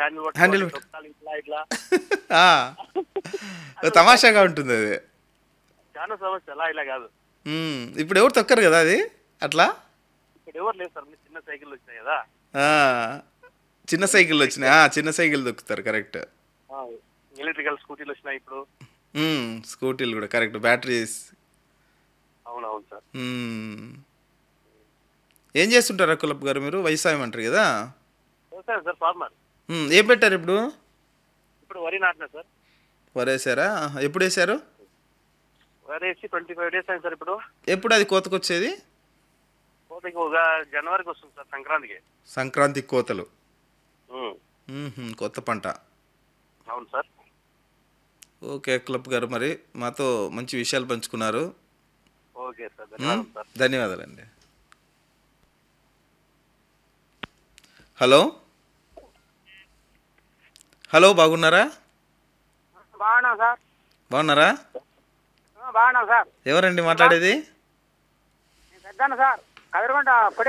Handle handle పట్టుకోవాలి ఇట్లా ఇట్లా ఆ. ఓ తమాషాగా ఉంటుంది అది చాలా సమస్య అలా ఇలా కాదు ఉమ్, ఇప్పుడు ఎవరు తొక్కరు కదా అది అట్లా ఇక్కడ ఎవరు లేదు సార్ చిన్న సైకిల్ వచ్చినాయి కదా ఆ. చిన్న సైకిల్ వచ్చినాయి ఆ, చిన్న సైకిల్ దొక్కుతారు కరెక్ట్ ఎలక్ట్రికల్ స్కూటీలు వచ్చినాయి ఇప్పుడు ఉమ్, స్కూటీలు కూడా కరెక్ట్ బ్యాటరీస్ అవునవును సార్ ఉమ్. ఏం చేస్తుంటారు కులప్ గారు మీరు వ్యవసాయం అంటారు కదా వ్యవసాయం సార్ ఫార్మర్ ఉమ్, ఏం పెట్టారు ఇప్పుడు ఇప్పుడు వరి నాటినా సార్ వరేసారా ఆహా, ఎప్పుడు వేసారు వరి వేసి ట్వంటీ ఫైవ్ డేస్ అయింది సార్ ఇప్పుడు ఎప్పుడు అది కోతకొచ్చేది పోతే ఒక జనవరికి వస్తుంది సార్ సంక్రాంతికి సంక్రాంతి కోతలు ఉమ్, ఉహుం, కొత్త పంట అవును సార్ ఓకే క్లబ్ గారు మరి మాతో మంచి విషయాలు పంచుకున్నారు ఓకే సార్ ఉమ్, ధన్యవాదాలు సార్ ధన్యవాదాలండి హలో హలో బాగున్నారా బాగున్నాం సార్ బాగున్నారా బాగున్నాం సార్ ఎవరండి మాట్లాడేది నేను పెద్దాను సార్ కదిరిగొండ